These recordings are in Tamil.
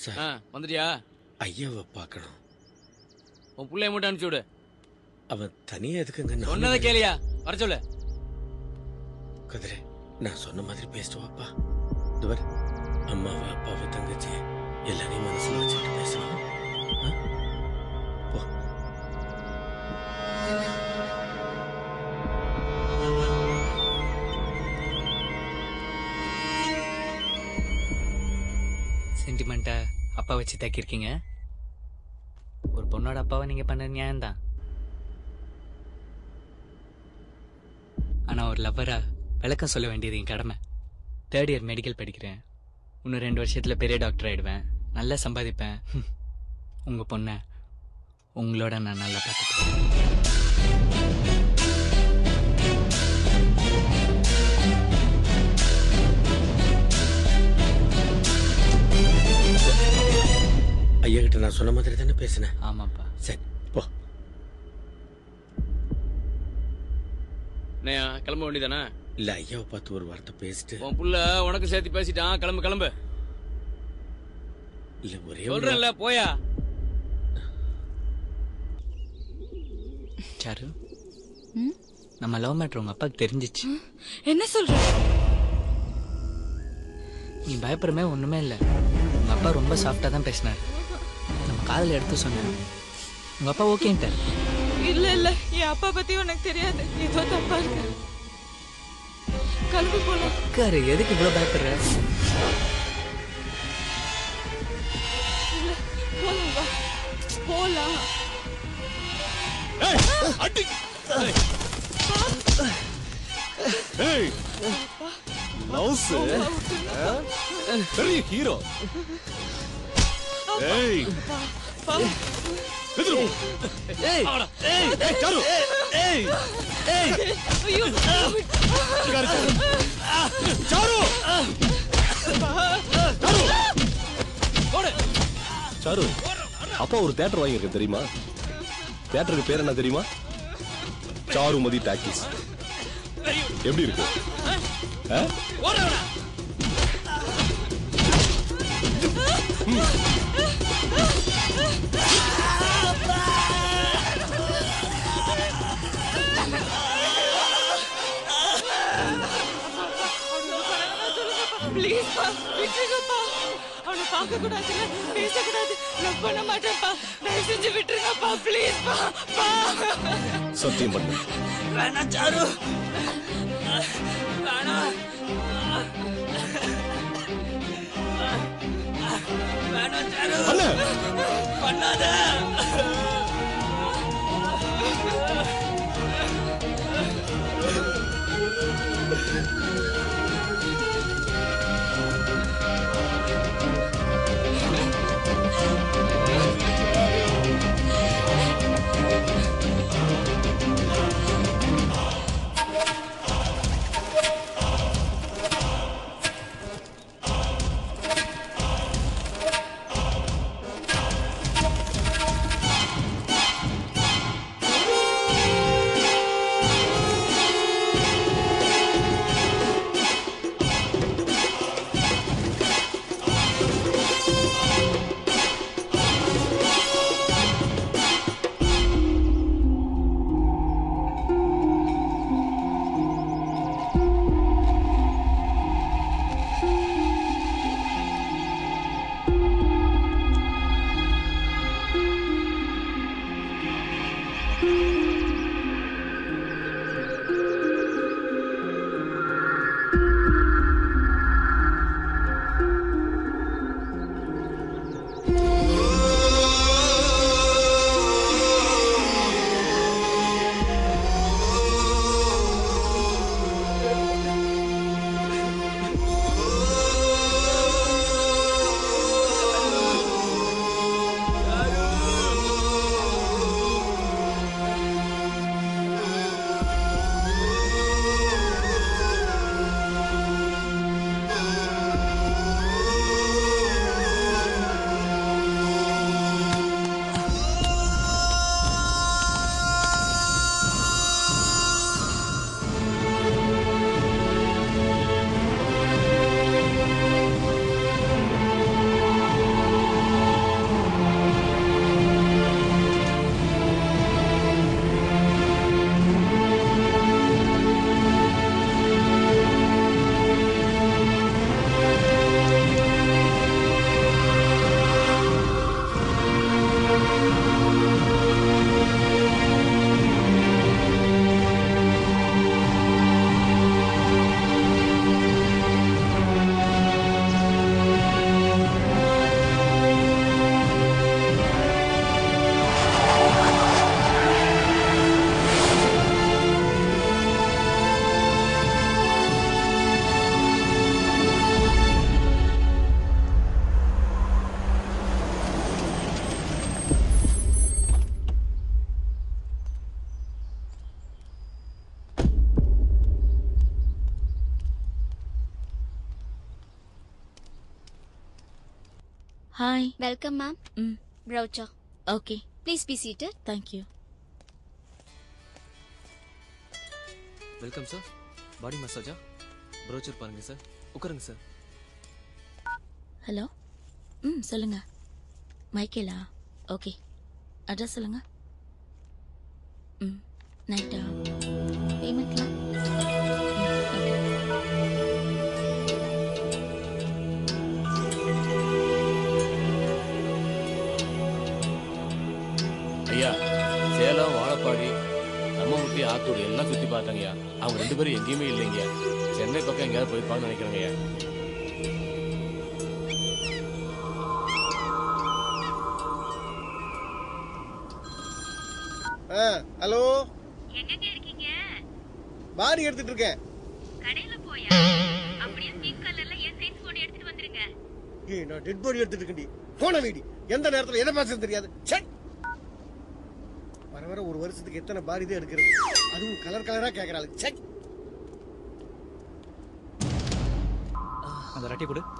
சார் ஆ வந்துட்டியா ஐயாவை பார்க்கணும் உன் பிள்ளைய மட்டும் அனுப்பிச்சு விடு அவன் தனியா எதுக்குங்க நானும் சொன்னதை கேளியா வர சொல்லு குதிரை நான் சொன்ன மாதிரி பேசிட்டு வாப்பா இதுவர் அம்மாவை அப்பாவை தங்கச்சி எல்லாரையும் மனசுல வச்சுட்டு பேசணும் ஆ? போ சென்டிமெண்ட்டை அப்பா வச்சு தாக்கியிருக்கீங்க ஒரு பொண்ணோட அப்பாவை நீங்க பண்ண நியாயம்தான் ஆனா ஒரு லவ்வரா விளக்கம் சொல்ல வேண்டியது என் கடமை தேர்ட் இயர் மெடிக்கல் படிக்கிறேன் இன்னும் ரெண்டு வருஷத்துல பெரிய டாக்டர் ஆயிடுவேன் நல்லா சம்பாதிப்பேன் ஹம். உங்க பொண்ணை உங்களோட நான் நல்லா பார்த்துப்பேன் ஐயா கிட்ட நான் சொன்ன மாதிரி தானே பேசினேன் ஆமாப்பா சரி போ என்னையா கிளம்ப வேண்டியதானே இல்ல ஐயாவை பார்த்து ஒரு வார்த்தை பேசிட்டு உன் புள்ள உனக்கு சேர்த்து பேசிட்டான் கிளம்பு கிளம்பு இல்ல ஒரே ஒரு சொல்றேன்ல போயா சாரு நம்ம லவ் மேட்ரு உங்க அப்பாவுக்கு தெரிஞ்சிச்சு என்ன சொல்ற நீ பயப்படுறமே ஒண்ணுமே இல்ல உங்க அப்பா ரொம்ப சாஃப்டா தான் பேசினார் நம்ம காதல எடுத்து சொன்னேன் உங்க அப்பா ஓகேன்ட்டார் இல்ல இல்ல என் அப்பா பத்தி உனக்கு தெரியாது ஏதோ தப்பா இருக்கு கிளம்பி போலாம் உட்காரு எதுக்கு இவ்வளவு பயப்படுற இல்ல போலாம் வா போலாம் அடி ஏய் லவ்ஸ் பெரிய ஹீரோ ஏய் பா எதிரு ஏய் ஏய் ஏய் சாரு ஏய் ஏய் ஐயோ இங்க இரு. சாரு சாரு அப்பா ஒரு தியேட்டர் வாங்கியிருக்கேன் தெரியுமா தியேட்டருக்கு பேர் என்ன தெரியுமா சாருமதி டாக்கீஸ் எப்படி இருக்கு ஆ? ப்ளீஸ் பா விட்டுருங்கப்பா அவனை பார்க்க கூடாதுல்ல பேசக்கூடாது லவ் பண்ண மாட்டேன்ப்பா தயவு செஞ்சு விட்டுருங்கப்பா ப்ளீஸ் பா பா சத்தியம் பண்ணு வேணாம் சாரு வேணாம் வேணாம் சாரு பண்ணு பண்ணாத hi welcome ma'am hmm brochure okay please be seated thank you welcome sir body மசாஜா ப்ரோச்சர் பாருங்க சார் உட்காருங்க சார் ஹலோ ம் சொல்லுங்க மைக்கேலா ஓகே அட்ரஸ் சொல்லுங்க ம் நைட்டா பேமெண்ட்லாம் ஐயா சேலம் வாழப்பாடி நம்மமுட்டி ஆத்தூர் எல்லாம் சுத்தி பார்த்தாங்கய்யா அவங்க ரெண்டு பேரும் எங்கேயுமே இல்லைங்கய்யா சென்னை பக்கம் எங்கேயாவது போயிருப்பாங்கன்னு நினைக்கிறேங்கய்யா ஹலோ பாடி எடுத்துட்டு இருக்கேன் ஏய், நான் டெட் பாடி எடுத்துட்டு இருக்கேன் போன வீடி எந்த நேரத்துல என்ன பேசுறது தெரியாது ச்சே. வர வர ஒரு வருஷத்துக்கு எத்தனை பாடி தான் எடுக்கிறது அதுவும் கலர் கலரா கேக்குறாள் சே அந்த ரட்டி கொடு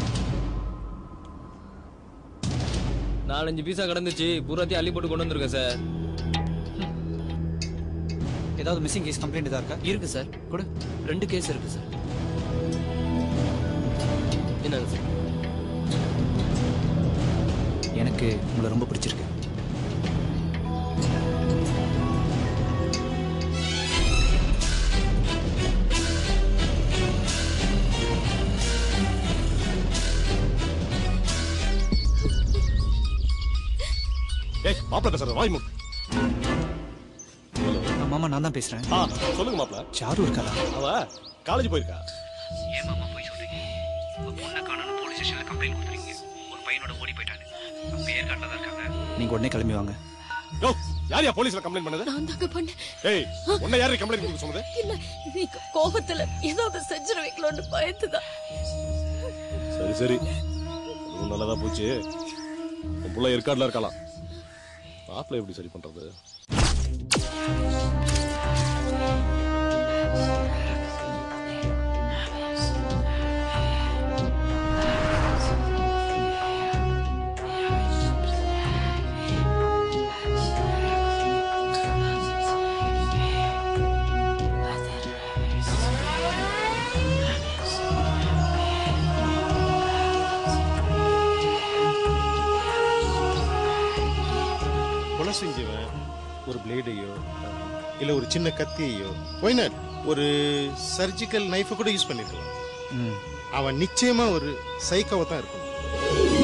நாலஞ்சு பீஸா கிடந்துச்சு பூராத்தையும் அள்ளி போட்டு கொண்டு வந்திருக்கேன் சார் ஏதாவது மிஸ்ஸிங் கேஸ் கம்ப்ளைண்ட் ஏதாவது இருக்கா இருக்கு சார் கூட ரெண்டு கேஸ் இருக்கு சார் என்னங்க சார் எனக்கு உங்களை ரொம்ப பிடிச்சிருக்கு ஏய் மாப்பிள்ள பேசுற வாய் மூடு மாமா நான் தான் பேசுறேன் ஆ சொல்லுங்க மாப்பிள்ள சாரு இருக்காரா அவ காலேஜ் போயிருக்கா ஏன் மாமா போய் சொல்றீங்க உங்க பொண்ணை காணணும் போலீஸ் ஸ்டேஷன்ல கம்ப்ளைண்ட் கொடுத்துருக்கீங்க ஒரு பையனோட ஓடி போயிட்டாங்க பேர் காட்டில் தான் இருக்காங்க நீங்க உடனே கிளம்பி வாங்க யோ யார் யா போலீஸ்ல கம்ப்ளைண்ட் பண்ணது நான் தாங்க பண்ணேன் ஏய் உன்னை யாரு கம்ப்ளைண்ட் கொடுக்க சொன்னது இல்ல நீங்க கோபத்துல ஏதாவது செஞ்சிருவீங்களோன்னு பயந்துதான் சரி சரி அதுவும் நல்லதா போச்சு உன் புள்ள ஏற்காடுல இருக்கலாம் மாப்பிள்ள எப்படி சரி பண்றது கொலை செஞ்சவன் ஒரு பிளேடையோ இல்ல ஒரு சின்ன கத்தியையோ ஒய் நாட் ஒரு சர்ஜிக்கல் நைஃபை கூட யூஸ் பண்ணிருக்கலாம் அவன் நிச்சயமா ஒரு சைக்கோவை தான் இருக்கணும்